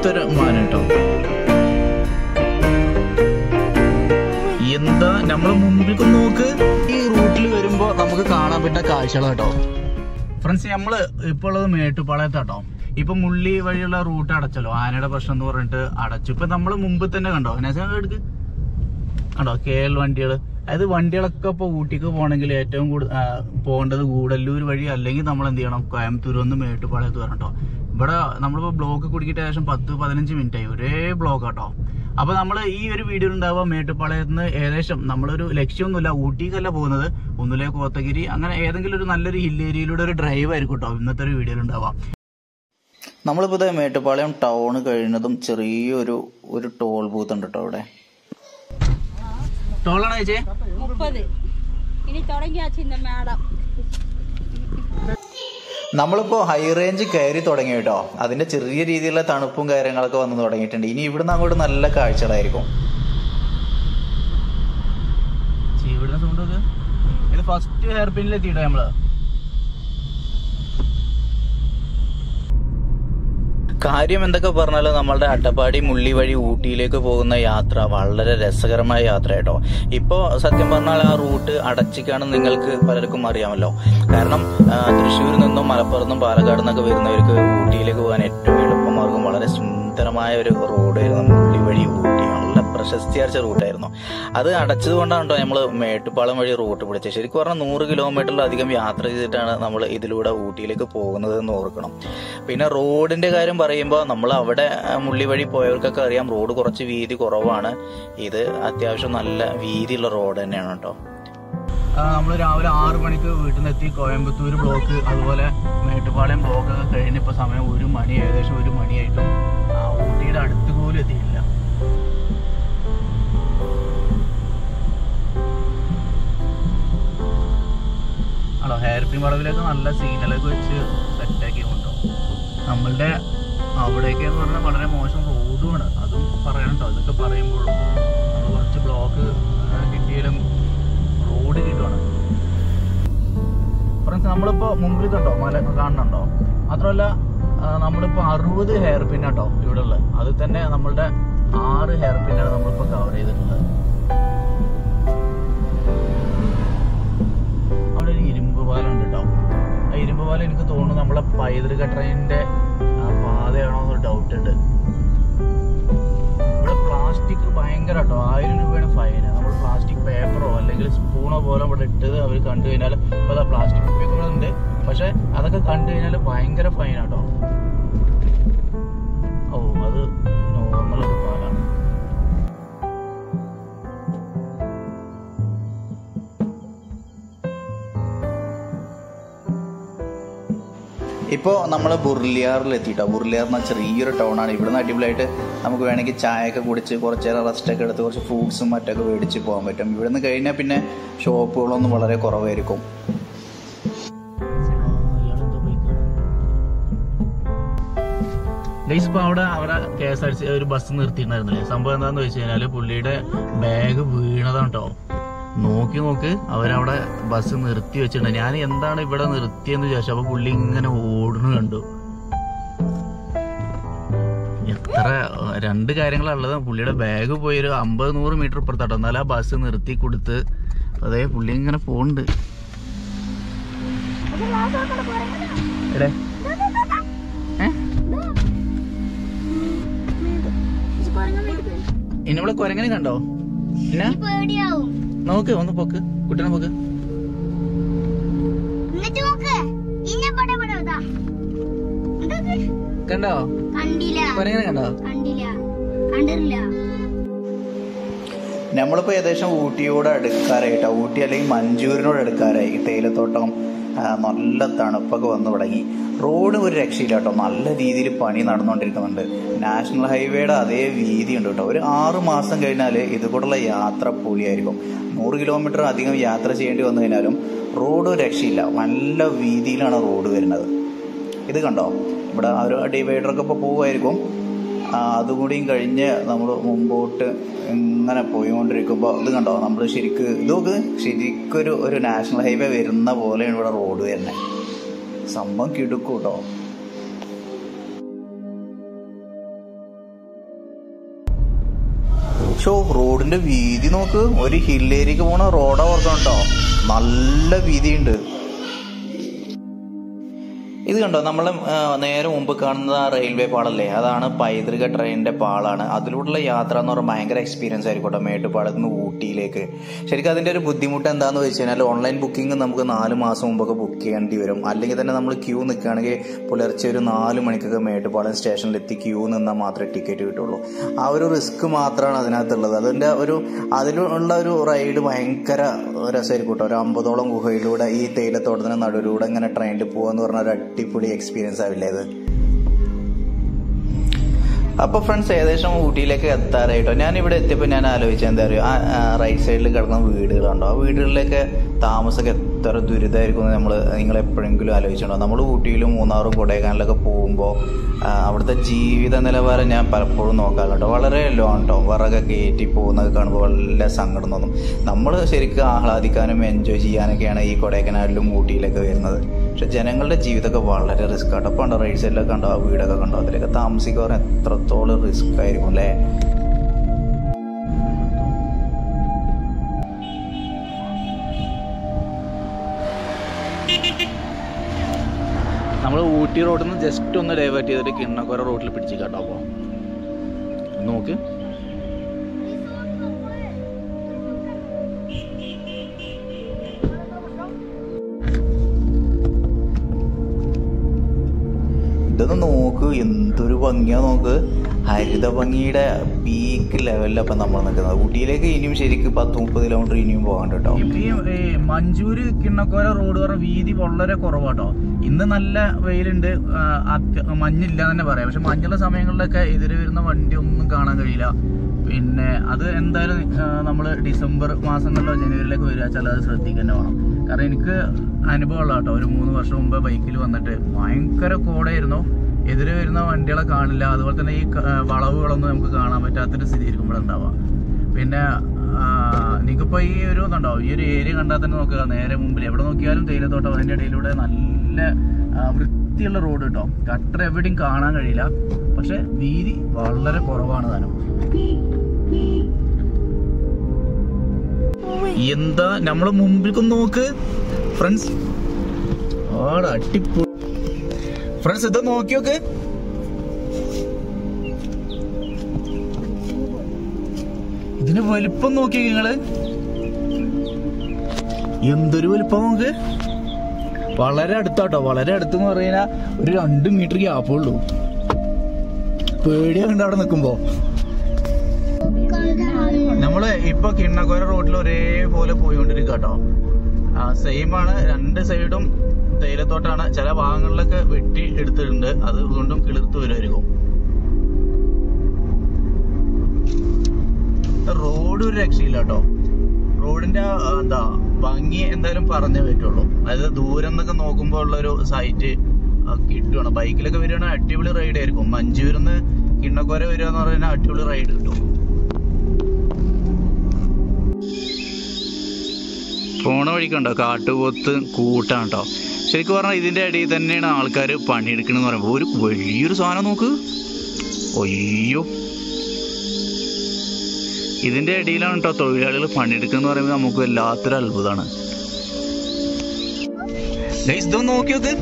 ഒരു മാന കേട്ടോ എന്താ നമ്മൾ മുമ്പിലേക്ക് നോക്ക് ഈ റൂട്ടിൽ വരുമ്പോ നമുക്ക് കാണാൻ പറ്റുന്ന കാഴ്ചകൾ കേട്ടോ ഫ്രണ്ട്സ് നമ്മള് ഇപ്പോൾ ഉള്ളത് മേട്ടുപാളയത്താട്ടോ ഇപ്പൊ മുള്ളി വഴിയുള്ള റൂട്ട് അടച്ചല്ലോ ആനയുടെ പ്രശ്നം എന്ന് പറഞ്ഞിട്ട് അടച്ചു ഇപ്പൊ നമ്മള് മുമ്പ് തന്നെ കണ്ടോ നസ എടുക്ക് കണ്ടോ കെ എൽ വണ്ടികൾ അതായത് വണ്ടികളൊക്കെ ഇപ്പോൾ ഊട്ടിക്ക് പോകണമെങ്കിൽ ഏറ്റവും കൂടുതൽ പോകേണ്ടത് ഗൂഡല്ലൂർ വഴി അല്ലെങ്കിൽ നമ്മൾ എന്ത് ചെയ്യണം കോയമ്പത്തൂർ ഒന്ന് മേട്ടുപാളയത്ത് വരണം കേട്ടോ ഇവിടെ നമ്മളിപ്പോൾ ബ്ലോക്ക് കുടിക്കിട്ട് ഏകദേശം പത്ത് പതിനഞ്ച് മിനിറ്റ് ആയി ഒരേ ബ്ലോക്ക് കേട്ടോ അപ്പൊ നമ്മൾ ഈ ഒരു വീഡിയോ ഉണ്ടാവുക മേട്ടുപാളയത്ത് നിന്ന് ഏകദേശം നമ്മളൊരു ലക്ഷ്യമൊന്നുമില്ല ഊട്ടിക്കല്ല പോകുന്നത് ഒന്നുമില്ലേ കോത്തഗിരി അങ്ങനെ ഏതെങ്കിലും ഒരു നല്ലൊരു ഹിൽ ഏരിയയിലൂടെ ഒരു ഡ്രൈവ് ആയിരിക്കും കേട്ടോ ഇന്നത്തെ ഒരു വീഡിയോയിൽ ഉണ്ടാവുക നമ്മളിപ്പോൾ ഇതേ മേട്ടുപാളയം ടൗൺ കഴിയുന്നതും ചെറിയൊരു ഒരു ടോൾ ബൂത്ത് ഉണ്ട് കേട്ടോ അവിടെ ടോളാണോ ചേച്ചേ മുപ്പത് ഇനി തുടങ്ങിയാச்சு இந்த மேடம் നമ്മളിപ്പോ ഹൈ റേഞ്ച് കയറി തുടങ്ങി കേട്ടോ അതിന്റെ ചെറിയ രീതിയിലുള്ള തണുപ്പും കാര്യങ്ങളൊക്കെ വന്നു തുടങ്ങിയിട്ടുണ്ട് ഇനി ഇവിടുന്ന് അങ്ങോട്ട് നല്ല കാഴ്ചകളായിരിക്കും ഇത് ഫസ്റ്റ് ഹെയർ പിന്നിൽ എത്തിയിട്ടോ നമ്മള് കാര്യം എന്തൊക്കെ പറഞ്ഞാലും നമ്മളുടെ അട്ടപ്പാടി മുള്ളി വഴി ഊട്ടിയിലേക്ക് പോകുന്ന യാത്ര വളരെ രസകരമായ യാത്ര കേട്ടോ ഇപ്പോ സത്യം പറഞ്ഞാൽ ആ റൂട്ട് അടച്ചിക്കാണെന്ന് നിങ്ങൾക്ക് പലർക്കും അറിയാമല്ലോ കാരണം ആ, തൃശ്ശൂരിൽ നിന്നും മലപ്പുറത്ത് നിന്നും പാലക്കാട് നിന്നൊക്കെ വരുന്നവർക്ക് ഊട്ടിയിലേക്ക് പോകാൻ ഏറ്റവും എളുപ്പമാർഗം വളരെ സുന്ദരമായ ഒരു റോഡായിരുന്നു മുള്ളി വഴി ഊട്ടി നല്ല പ്രശസ്തിയാർച്ച റൂട്ടായിരുന്നു അത് അടച്ചത് കൊണ്ടാണ് കേട്ടോ നമ്മൾ മേട്ടുപ്പാളം വഴി റൂട്ട് പിടിച്ചത് ശരിക്കും പറഞ്ഞാൽ നൂറ് കിലോമീറ്ററിലധികം യാത്ര ചെയ്തിട്ടാണ് നമ്മൾ ഇതിലൂടെ ഊട്ടിയിലേക്ക് പോകുന്നത് എന്ന് ഓർക്കണം പിന്നെ റോഡിന്റെ കാര്യം പറയുമ്പോൾ നമ്മൾ അവിടെ ആ, മുള്ളി വഴി പോയവർക്കൊക്കെ അറിയാം റോഡ് കുറച്ച് വീതി കുറവാണ് ഇത് അത്യാവശ്യം നല്ല വീതിയുള്ള റോഡ് തന്നെയാണ് കേട്ടോ നമ്മൾ രാവിലെ ആറ് മണിക്ക് വീട്ടിൽ നിന്ന് എത്തി കോയമ്പത്തൂർ ബ്ലോക്ക് അതുപോലെ മേട്ടുപാളയം ബ്ലോക്ക് ഒക്കെ കഴിഞ്ഞ് ഇപ്പൊ സമയം ഒരു മണി ഏകദേശം ഒരു മണിയായിട്ടും ആ, ഊട്ടിയുടെ അടുത്ത് പോലും എത്തിയില്ല ആണോ ഹെയർ പിൻ വളവിലൊക്കെ നല്ല സീനലൊക്കെ വെച്ച് സെറ്റാക്കി കൊണ്ടോ നമ്മളുടെ അവിടേക്ക് എന്ന് പറഞ്ഞാൽ വളരെ മോശം റോഡുമാണ് അതും പറയണം കേട്ടോ ഇതൊക്കെ പറയുമ്പോഴും നമ്മൾ കുറച്ച് ബ്ലോക്ക് കിട്ടിയാലും റോഡ് കിട്ടുവാണ് ഫ്രണ്ട്സ് നമ്മളിപ്പോ മുമ്പിൽ കണ്ടോ മല കാണുന്നുണ്ടോ മാത്രമല്ല ആ, നമ്മളിപ്പോ അറുപത് ഹെയർ പിന്നാട്ടോ ഇവിടെ ഉള്ളത് അത് തന്നെ നമ്മളുടെ ആറ് ഹെയർ പിന്നാണ് നമ്മളിപ്പോ കവർ ചെയ്തിട്ടുള്ളത് അവിടെ ഒരു ഇരുമ്പ് പാലം ഉണ്ട് കേട്ടോ ആ ഇരുമ്പ് പാലം എനിക്ക് തോന്നുന്നു നമ്മളെ പൈതൃക ട്രെയിനിന്റെ പാതയാണോ എന്നൊരു ഡൗട്ട് ഉണ്ട് ഇവിടെ പ്ലാസ്റ്റിക് ഭയങ്കര കേട്ടോ ആയിരം രൂപയാണ് ഫൈന് നമ്മൾ പ്ലാസ്റ്റിക് പേപ്പറോ അല്ലെങ്കിൽ സ്പൂണോ പോലെ ഇവിടെ ഇട്ടത് അവർ കണ്ടു കഴിഞ്ഞാൽ ഇപ്പോൾ പ്ലാസ്റ്റിക് ഉപയോഗിക്കുന്നുണ്ട് പക്ഷെ അതൊക്കെ കണ്ടു കഴിഞ്ഞാൽ ഭയങ്കര ഫൈനാട്ടോ ഓ അത് നോർമൽ ഒരു പാലാണ് ഇപ്പോൾ നമ്മൾ ബുർലിയാറിൽ എത്തിയിട്ടോ ബുർലിയാർ എന്ന ചെറിയൊരു ടൗൺ ആണ് ഇവിടുന്ന് അടിപൊളിയായിട്ട് നമുക്ക് വേണമെങ്കിൽ ചായയൊക്കെ കുടിച്ച് കുറച്ച് നേരം റെസ്റ്റ് ഒക്കെ എടുത്ത് കുറച്ച് ഫ്രൂട്ട്സും മറ്റൊക്കെ മേടിച്ച് പോകാൻ പറ്റും ഇവിടുന്ന് കഴിഞ്ഞാൽ പിന്നെ ഷോപ്പുകളൊന്നും വളരെ കുറവായിരിക്കും ഗൈസ് ഇപ്പൊ അവിടെ അവിടെ K S R T C bus നിർത്തിയിട്ടുണ്ടായിരുന്നില്ലേ സംഭവം എന്താന്ന് വെച്ച് കഴിഞ്ഞാല് പുള്ളിയുടെ ബാഗ് വീണതാണ് കേട്ടോ നോക്കി നോക്ക് അവരവിടെ ബസ് നിർത്തി വെച്ചിട്ടുണ്ട് ഞാൻ എന്താണ് ഇവിടെ നിർത്തിയെന്ന് ചോദിച്ചു അപ്പൊ പുള്ളി ഇങ്ങനെ ഓടുന്നു കണ്ടു എത്ര ഏഹ്, രണ്ട് കാര്യങ്ങളുള്ളത് പുള്ളിയുടെ ബാഗ് പോയി ഒരു അമ്പത് നൂറ് മീറ്റർ ഇപ്പുറത്താട്ടോ എന്നാലും ആ ബസ് നിർത്തി കൊടുത്ത് അതേ പുള്ളി ഇങ്ങനെ പോണ്ട് എടേ ഏ ഇന്നവിടെ കൊരങ്ങനെ കണ്ടോ എന്നാ പേടിയാവും നോക്ക് ഒന്ന് പൊക്ക് കുട്ടീനെ പൊക്ക് എന്നിട്ട് നോക്ക് ഇന്നെ പട പട ഇതാ. ഇതൊക്കെ കണ്ടോ കണ്ടില്ല കൊരങ്ങനെ കണ്ടോ കണ്ടില്ല കണ്ടിട്ടില്ല നമ്മളിപ്പോ ഏകദേശം ഊട്ടിയോട് അടുക്കാറായിട്ടോ ഊട്ടി അല്ലെങ്കിൽ മഞ്ചൂരിനോട് അടുക്കാറായി തേയിലത്തോട്ടം ആ, നല്ല തണുപ്പൊക്കെ വന്നു തുടങ്ങി റോഡ് ഒരു രക്ഷയില്ല കേട്ടോ നല്ല രീതിയിൽ പണി നടന്നുകൊണ്ടിരിക്കുന്നുണ്ട് നാഷണൽ ഹൈവേയുടെ അതേ വീതി ഉണ്ട് കേട്ടോ ഒരു ആറു മാസം കഴിഞ്ഞാൽ ഇതുകൂടുള്ള യാത്ര പൊളിയായിരിക്കും നൂറ് കിലോമീറ്റർ അധികം യാത്ര ചെയ്യേണ്ടി വന്നു കഴിഞ്ഞാലും റോഡ് ഒരു രക്ഷയില്ല നല്ല വീതിയിലാണ് റോഡ് വരുന്നത് ഇത് കണ്ടോ ഇവിടെ ആ ഒരു ഡിവൈഡറൊക്കെ ഇപ്പോൾ പോവുമായിരിക്കും ആ, അതുകൂടിയും കഴിഞ്ഞ് നമ്മൾ മുമ്പോട്ട് ഇങ്ങനെ പോയിക്കൊണ്ടിരിക്കുമ്പോൾ ഇത് കണ്ടോ നമ്മൾ ശരിക്ക് ഇത് നോക്ക് ശരിക്കൊരു ഒരു നാഷണൽ ഹൈവേ വരുന്ന പോലെയാണ് ഇവിടെ റോഡ് വരുന്നത് സംഭവം കിടുക്കും കേട്ടോ ഷോ റോഡിന്റെ വീതി നോക്ക് ഒരു ഹില്ലേരിക്ക് പോണ റോഡാ ഓർക്കണം കേട്ടോ നല്ല വീതിയുണ്ട് ഇത് കണ്ടോ നമ്മൾ നേരെ മുമ്പ് കാണുന്നത് ആ റെയിൽവേ പാളല്ലേ അതാണ് പൈതൃക ട്രെയിനിന്റെ പാളാണ് അതിലൂടെയുള്ള യാത്ര എന്ന് പറഞ്ഞാൽ ഭയങ്കര എക്സ്പീരിയൻസ് ആയിരിക്കും കേട്ടോ മേട്ടുപാളത്ത് നിന്ന് ഊട്ടിയിലേക്ക് ശരിക്കും അതിന്റെ ഒരു ബുദ്ധിമുട്ട് എന്താന്ന് വെച്ച് കഴിഞ്ഞാൽ ഓൺലൈൻ ബുക്കിംഗ് നമുക്ക് നാല് മാസം മുമ്പൊക്കെ ബുക്ക് ചെയ്യേണ്ടി വരും അല്ലെങ്കിൽ തന്നെ നമ്മൾ ക്യൂ നിൽക്കുകയാണെങ്കിൽ പുലർച്ചെ ഒരു നാല് മണിക്കൊക്കെ മേട്ടുപാളയം സ്റ്റേഷനിൽ എത്തി ക്യൂ നിന്നാൽ മാത്രമേ ടിക്കറ്റ് കിട്ടുള്ളൂ ആ ഒരു റിസ്ക് മാത്രമാണ് അതിനകത്തുള്ളത് അതിന്റെ ഒരു അതിലുള്ള ഒരു റൈഡ് ഭയങ്കര രസമായിരിക്കും കേട്ടോ ഒരു അമ്പതോളം ഗുഹയിലൂടെ ഈ തേയിലത്തോട്ടത്തിന് നടുവിലൂടെ ഇങ്ങനെ ട്രെയിനിൽ പോകാന്ന് പറഞ്ഞ ഒരു അടിപൊളി എക്സ്പീരിയൻസ് ആവില്ലേ ഇത് അപ്പൊ ഫ്രണ്ട്സ് ഏകദേശം ഊട്ടിയിലേക്ക് എത്താറായിട്ടോ ഞാൻ ഇവിടെ എത്തിയപ്പോൾ ഞാൻ ആലോചിച്ചത് എന്താ പറയുക ആ റൈറ്റ് സൈഡിൽ കിടക്കുന്ന വീടുകളുണ്ടോ ആ വീടുകളിലേക്ക് താമസമൊക്കെ എത്ര ദുരിതമായിരിക്കും നമ്മൾ നിങ്ങൾ എപ്പോഴെങ്കിലും ആലോചിച്ചിട്ടുണ്ടോ നമ്മൾ ഊട്ടിയിലും മൂന്നാറും കൊടൈക്കനാലിലൊക്കെ പോകുമ്പോൾ അവിടുത്തെ ജീവിത നിലവാരം ഞാൻ പലപ്പോഴും നോക്കാറുണ്ട് വളരെ ലോ കേട്ടോ വിറകൊക്കെ കയറ്റി പോകുന്നത് കാണുമ്പോൾ വളരെ സങ്കടം തോന്നും നമ്മൾ ശരിക്കും ആഹ്ലാദിക്കാനും എൻജോയ് ചെയ്യാനൊക്കെയാണ് ഈ കൊടൈക്കനാലിലും ഊട്ടിയിലൊക്കെ വരുന്നത് പക്ഷെ ജനങ്ങളുടെ ജീവിതമൊക്കെ വളരെ റിസ്ക് ആട്ടോ അപ്പോൾ ഉണ്ടോ റൈറ്റ് സൈഡിലൊക്കെ കണ്ടോ ആ വീടൊക്കെ കണ്ടോ അതിലൊക്കെ താമസിക്കാൻ എത്രത്തോളം റിസ്ക് ആയിരിക്കും അല്ലേ നമ്മൾ ഊട്ടി റോഡിൽ നിന്ന് ജസ്റ്റ് ഒന്ന് ഡൈവേർട്ട് ചെയ്തിട്ട് കിണ്ണക്കുറ റോഡിൽ പിടിച്ച് കേട്ടോ അപ്പോൾ നോക്ക് ഇതൊന്ന് നോക്ക് എന്തൊരു ഭംഗിയാ നോക്ക് ഹരിത ഭംഗിയുടെ പീക്ക് ലെവലിലപ്പം നമ്മൾ നിൽക്കുന്നത് ഊട്ടിയിലേക്ക് ഇനിയും ശരിക്കും പത്ത് മുപ്പത് കിലോമീറ്റർ ഇനിയും പോകാണ്ട് കേട്ടോ ഈ മഞ്ചൂര് കിണ്ണക്കോര റോഡ് പറഞ്ഞ വീതി വളരെ കുറവാട്ടോ ഇന്ന് നല്ല വെയിലുണ്ട് ആ, അത്യ- മഞ്ഞില്ല എന്ന് തന്നെ പറയാം പക്ഷെ മഞ്ഞുള്ള സമയങ്ങളിലൊക്കെ എതിരെ വരുന്ന വണ്ടി ഒന്നും കാണാൻ കഴിയില്ല പിന്നെ അത് എന്തായാലും നമ്മൾ ഡിസംബർ മാസങ്ങളിലോ ജനുവരിയിലൊക്കെ വരിക വെച്ചാൽ അത് ശ്രദ്ധിക്കുക തന്നെ വേണം കാരണം എനിക്ക് അനുഭവമുള്ള കേട്ടോ ഒരു മൂന്ന് വർഷം മുമ്പ് ബൈക്കിൽ വന്നിട്ട് ഭയങ്കര കോടയായിരുന്നു എതിരെ വരുന്ന വണ്ടികളെ കാണില്ല അതുപോലെ തന്നെ ഈ ക- ആ, വളവുകളൊന്നും നമുക്ക് കാണാൻ പറ്റാത്തൊരു സ്ഥിതി ആയിരിക്കും ഇവിടെ ഉണ്ടാവുക പിന്നെ നിങ്ങൾക്കിപ്പോ ഈ ഒരു ഇതുണ്ടോ ഈ ഒരു ഏരിയ കണ്ടാൽ തന്നെ നോക്കുക നേരെ മുമ്പിൽ എവിടെ നോക്കിയാലും തേയിലത്തോട്ടം അതിന്റെ ഇടയിലൂടെ നല്ല ആ, വൃത്തിയുള്ള റോഡ് കേട്ടോ കട്ടർ എവിടെയും കാണാൻ കഴിയില്ല പക്ഷെ വീതി വളരെ കുറവാണ് താനും എന്താ നമ്മളെ മുമ്പിൽ നോക്ക് ഫ്രണ്ട്സ് ആടെ അടിപൊളി ഫ്രണ്ട്സ് ഇത് നോക്കി നോക്ക് ഇതിന് വലിപ്പം നോക്കി നിങ്ങള് എന്തൊരു വലിപ്പം നോക്ക് വളരെ അടുത്താട്ടോ വളരെ അടുത്തെന്ന് പറഞ്ഞാ ഒരു രണ്ട് മീറ്റർ ഗ്യാപ്പേ ഉള്ളൂ പേടിയാണ്ട് അവിടെ നിൽക്കുമ്പോ നമ്മള് ഇപ്പൊ കിണ്ണക്കോര റോഡിൽ ഒരേപോലെ പോയിക്കൊണ്ടിരിക്കുക കേട്ടോ സെയിം ആണ് രണ്ട് സൈഡും തേയിലത്തോട്ടാണ് ചില ഭാഗങ്ങളിലൊക്കെ വെട്ടി എടുത്തിട്ടുണ്ട് അത് വീണ്ടും കിളിർത്ത് വരുമായിരിക്കും റോഡ് ഒരു രക്ഷയില്ല കേട്ടോ റോഡിന്റെ ആ, എന്താ ഭംഗി എന്തായാലും പറഞ്ഞേ പറ്റുള്ളൂ അതായത് ദൂരം എന്നൊക്കെ നോക്കുമ്പോൾ ഉള്ള ഒരു സൈറ്റ് കിട്ടുകയാണ് ബൈക്കിലൊക്കെ വരികയാണെങ്കിൽ അടിപൊളി റൈഡ് ആയിരിക്കും മഞ്ചൂരിന്ന് കിണ്ണക്കോര വരിക എന്ന് പറഞ്ഞാൽ അടിപൊളി റൈഡ് കിട്ടും പോണ വഴിക്കുണ്ടോ കാട്ടുപോത്ത് കൂട്ടാണ് കേട്ടോ ശരിക്കും പറഞ്ഞാൽ ഇതിന്റെ ഇടയിൽ തന്നെയാണ് ആൾക്കാർ പണിയെടുക്കണെന്ന് പറയുമ്പോൾ ഒരു വലിയൊരു സാധനം നോക്ക് ഒയ്യോ ഇതിന്റെ ഇടയിലാണ് കേട്ടോ തൊഴിലാളികൾ പണിയെടുക്കുന്നത് പറയുമ്പോൾ നമുക്ക് വല്ലാത്തൊരു അത്ഭുതമാണ് ഗൈസ് ഇതൊന്ന് നോക്കി നോക്ക്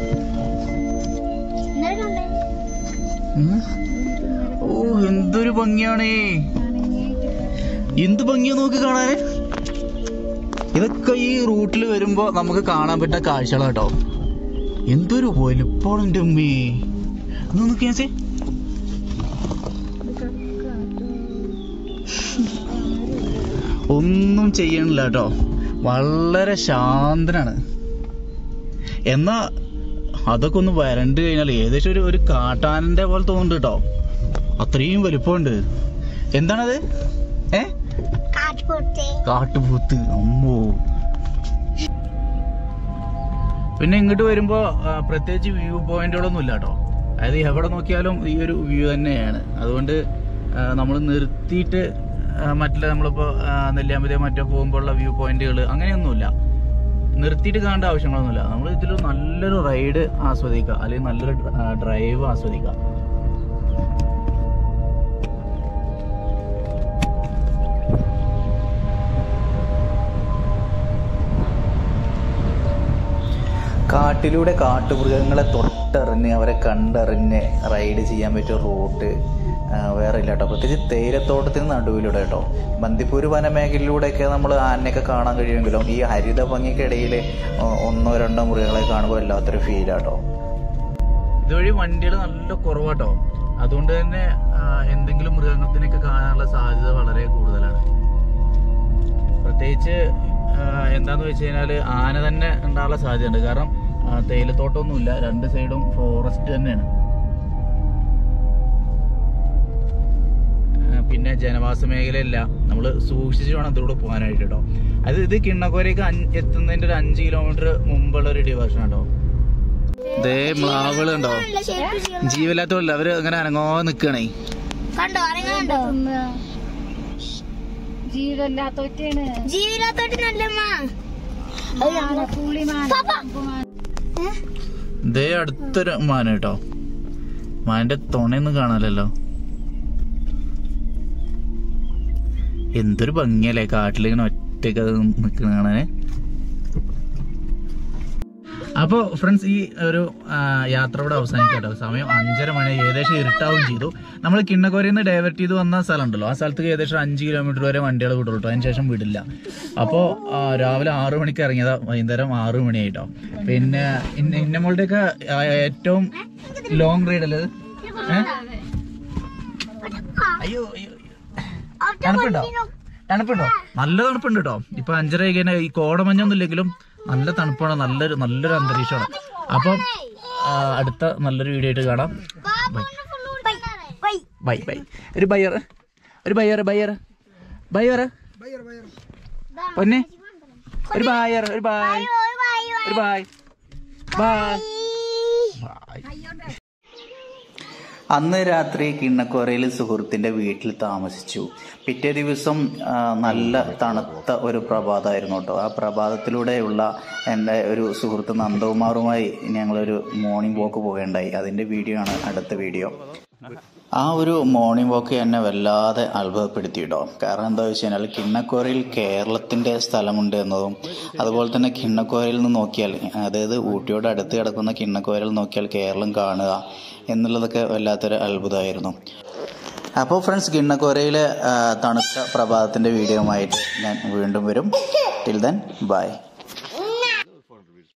ഉം. ഓ എന്തൊരു ഭംഗിയാണേ എന്ത് ഭംഗിയാ നോക്ക് കാണാന് ഇതൊക്കെ ഈ റൂട്ടിൽ വരുമ്പോ നമുക്ക് കാണാൻ പറ്റുന്ന കാഴ്ചകളാട്ടോ എന്തൊരു വലുപ്പമുണ്ട് ഉമ്മേ ഒന്ന് നോക്കിയാ ചേ ഒന്നും ചെയ്യണില്ല കേട്ടോ വളരെ ശാന്തനാണ് എന്നാ അതൊക്കെ ഒന്ന് വരണ്ട് കഴിഞ്ഞാൽ ഏകദേശം ഒരു ഒരു കാട്ടാനന്റെ പോലെ തോന്നുന്നുണ്ട് കേട്ടോ അത്രയും വലുപ്പമുണ്ട് എന്താണത് ഏ കാട്ടുപോത്തെ കാട്ടുപോത്ത് അമ്മോ പിന്നെ ഇങ്ങോട്ട് വരുമ്പോ ആ, പ്രത്യേകിച്ച് വ്യൂ പോയിന്റുകളൊന്നും ഇല്ല കേട്ടോ അതായത് എവിടെ നോക്കിയാലും ഈ ഒരു വ്യൂ തന്നെയാണ് അതുകൊണ്ട് നമ്മൾ നിർത്തിയിട്ട് ആ, മറ്റുള്ള നമ്മളിപ്പോ ആ, നെല്ലിയാമ്പതി മറ്റോ പോകുമ്പോഴുള്ള വ്യൂ പോയിന്റുകൾ അങ്ങനെയൊന്നുമില്ല നിർത്തിയിട്ട് കാണേണ്ട ആവശ്യങ്ങളൊന്നുമില്ല നമ്മൾ ഇതിൽ നല്ലൊരു റൈഡ് ആസ്വദിക്കുക അല്ലെങ്കിൽ നല്ലൊരു ഡ്രൈവ് ആസ്വദിക്കുക കാട്ടിലൂടെ കാട്ടുമൃഗങ്ങളെ തൊട്ടറിഞ്ഞ് അവരെ കണ്ടറിഞ്ഞ് റൈഡ് ചെയ്യാൻ പറ്റിയ റൂട്ട് ആ, വേറെ ഇല്ല കേട്ടോ പ്രത്യേകിച്ച് തേയിലത്തോട്ടത്തിന് നടുവിലൂടെ കേട്ടോ ബന്ദിപ്പൂർ വനമേഖലയിലൂടെയൊക്കെ നമ്മൾ ആനയൊക്കെ കാണാൻ കഴിയുമെങ്കിലും ഈ ഹരിത ഭംഗിക്കിടയിൽ ഒന്നോ രണ്ടോ മൃഗങ്ങളെ കാണുമ്പോൾ വല്ലാത്തൊരു ഫീലാട്ടോ ഇതുവഴി വണ്ടികൾ നല്ല കുറവാട്ടോ അതുകൊണ്ട് തന്നെ ആ, എന്തെങ്കിലും മൃഗത്തിനൊക്കെ കാണാനുള്ള സാധ്യത വളരെ കൂടുതലാണ് പ്രത്യേകിച്ച് ആ, എന്താന്ന് വെച്ച് കഴിഞ്ഞാല് ആന തന്നെ ഉണ്ടാകാനുള്ള സാധ്യതയുണ്ട് കാരണം ആ, തേയിലത്തോട്ടമൊന്നുമില്ല രണ്ട് സൈഡും ഫോറസ്റ്റ് തന്നെയാണ് ആ, പിന്നെ ജനവാസ മേഖലയല്ല നമ്മൾ സൂക്ഷിച്ച് വേണം ഇതിലൂടെ പോകാനായിട്ട് കേട്ടോ അത് ഇത് കിണ്ണക്കോരേക്ക് അഞ്ച് എത്തുന്നതിന്റെ ഒരു അഞ്ച് കിലോമീറ്റർ മുമ്പുള്ള ഒരു ഡിവേഷൻ കേട്ടോ ദേ മ്ലാവുകൾ ഉണ്ടോ ജീവല്ലാത്തല്ല അവര് അങ്ങനെ അനങ്ങോ നിക്കണേ കണ്ടോ അരങ്ങുണ്ടോ ജീവല്ലാത്തോറ്റാണ് ജീവിതത്തോട്ട് നല്ലമ്മ ദേ അടുത്തൊരു മാന കേട്ടോ മാന്റെ തുണയൊന്നും കാണാലല്ലോ എന്തൊരു ഭംഗിയല്ലേ കാട്ടിലിങ്ങനെ ഒറ്റക്ക് നിൽക്കുന്ന കാണാന് അപ്പോ ഫ്രണ്ട്സ് ഈ ഒരു ആ, യാത്ര ഇവിടെ അവസാനിക്കട്ടോ സമയം അഞ്ചര മണി ഏകദേശം ഇരുട്ടാവും ചെയ്തു നമ്മൾ കിണ്ണക്കോരയിൽ നിന്ന് ഡൈവേർട്ട് ചെയ്ത് വന്ന സ്ഥലം ഉണ്ടല്ലോ ആ സ്ഥലത്തേക്ക് ഏകദേശം അഞ്ച് കിലോമീറ്റർ വരെ വണ്ടികൾ വിടുള്ളൂ കേട്ടോ അതിന് ശേഷം വിടില്ല അപ്പോൾ രാവിലെ ആറു മണിക്ക് ഇറങ്ങിയതാ വൈകുന്നേരം ആറു മണിയായിട്ടോ പിന്നെ ഇന്ന ഇന്നമ്മളുടെയൊക്കെ ആ, ഏറ്റവും ലോങ് റൈഡ് അല്ലേ ഇത്? ഏ? അയ്യോ അയ്യോ തണുപ്പുണ്ടോ തണുപ്പുണ്ടോ നല്ല തണുപ്പുണ്ട് കേട്ടോ ഇപ്പൊ അഞ്ചര കഴിഞ്ഞാൽ ഈ കോടമഞ്ഞൊന്നും ഇല്ലെങ്കിലും നല്ല തണുപ്പാണ് നല്ലൊരു നല്ലൊരു അന്തരീക്ഷമാണ് അപ്പം ആ, അടുത്ത നല്ലൊരു വീഡിയോ ആയിട്ട് കാണാം ബൈ ബൈ ബൈ ഒരു ബയ്യർ ഒരു ബയ്യർ ബയ്യർ ബയ്യർ പൊന്നെ ഒരു ബായർ ഒരു ബായ് ഒരു ബായ് ബായ് ബായ് അന്ന് രാത്രി കിണ്ണക്കോരയിൽ സുഹൃത്തിന്റെ വീട്ടിൽ താമസിച്ചു പിറ്റേ ദിവസം ആ, നല്ല തണുത്ത ഒരു പ്രഭാതമായിരുന്നു കേട്ടോ ആ പ്രഭാതത്തിലൂടെയുള്ള എൻ്റെ ഒരു സുഹൃത്ത് നന്ദകുമാറുമായി ഞങ്ങളൊരു മോർണിംഗ് വാക്ക് പോകേണ്ടായി അതിൻ്റെ വീഡിയോ ആണ് അടുത്ത വീഡിയോ ആ ഒരു മോർണിംഗ് വാക്ക് എന്നെ വല്ലാതെ അത്ഭുതപ്പെടുത്തി കേട്ടോ കാരണം എന്താ വെച്ച് കഴിഞ്ഞാൽ കിണ്ണക്കോരയിൽ കേരളത്തിൻ്റെ സ്ഥലമുണ്ട് എന്നതും അതുപോലെ തന്നെ കിണ്ണക്കോരയിൽ നിന്ന് നോക്കിയാൽ അതായത് ഊട്ടിയോട് അടുത്ത് കിടക്കുന്ന കിണ്ണക്കോരയിൽ നോക്കിയാൽ കേരളം കാണുക എന്നുള്ളതൊക്കെ വല്ലാത്തൊരു അത്ഭുതമായിരുന്നു അപ്പോൾ ഫ്രണ്ട്സ് കിണ്ണക്കോരയിലെ ആ, തണുത്ത പ്രഭാതത്തിൻ്റെ വീഡിയോയുമായിട്ട് ഞാൻ വീണ്ടും വരും ടിൽ ദെൻ ബൈ